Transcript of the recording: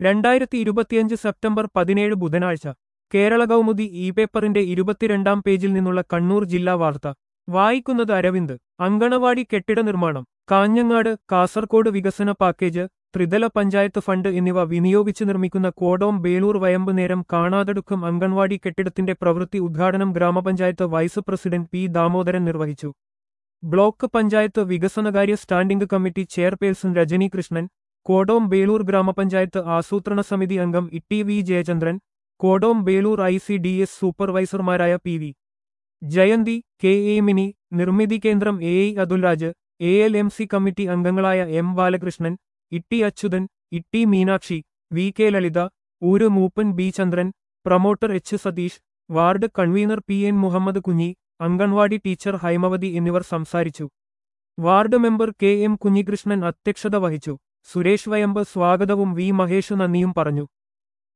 രണ്ടായിരത്തി ഇരുപത്തിയഞ്ച് സെപ്റ്റംബർ പതിനേഴ് ബുധനാഴ്ച കേരള കൗമുദി ഇ പേപ്പറിന്റെ ഇരുപത്തിരണ്ടാം പേജിൽ നിന്നുള്ള കണ്ണൂർ ജില്ലാ വാർത്ത വായിക്കുന്നത് അരവിന്ദ് അങ്കണവാടി കെട്ടിട നിർമ്മാണം കാഞ്ഞങ്ങാട് കാസർകോട് വികസന പാക്കേജ് ത്രിതല പഞ്ചായത്ത് ഫണ്ട് എന്നിവ വിനിയോഗിച്ച് നിർമ്മിക്കുന്ന കോടോം ബേലൂർ വയമ്പ് നേരം കാണാതെടുക്കും അങ്കൺവാടി കെട്ടിടത്തിന്റെ പ്രവൃത്തി ഉദ്ഘാടനം ഗ്രാമപഞ്ചായത്ത് വൈസ് പ്രസിഡന്റ് പി ദാമോദരൻ നിർവഹിച്ചു ബ്ലോക്ക് പഞ്ചായത്ത് വികസനകാര്യ standing committee chairperson Rajani Krishnan Kodom Belur ഗ്രാമപഞ്ചായത്ത് ആസൂത്രണ സമിതി അംഗം ഇട്ടി V Jayachandran Kodom Belur I C D S സൂപ്പർവൈസർമാരായ P V Jayanthi K A Mini Nirmithi Kendram A I Athulraj A L M C committee അംഗങ്ങളായ എം ബാലകൃഷ്ണൻ ഇട്ടി അച്യുതൻ ഇട്ടി മീനാക്ഷി വി കെ ലളിത ഊര് മൂപ്പൻ B Chandran promoter H Satheesh ward convener P N Muhammad Kunhi anganwadi teacher Haimavathi എന്നിവർ സംസാരിച്ചു ward member K M Kunhikrishnan അധ്യക്ഷത വഹിച്ചു സുരേഷ് വയമ്പ് സ്വാഗതവും വി മഹേഷ് നന്ദിയും പറഞ്ഞു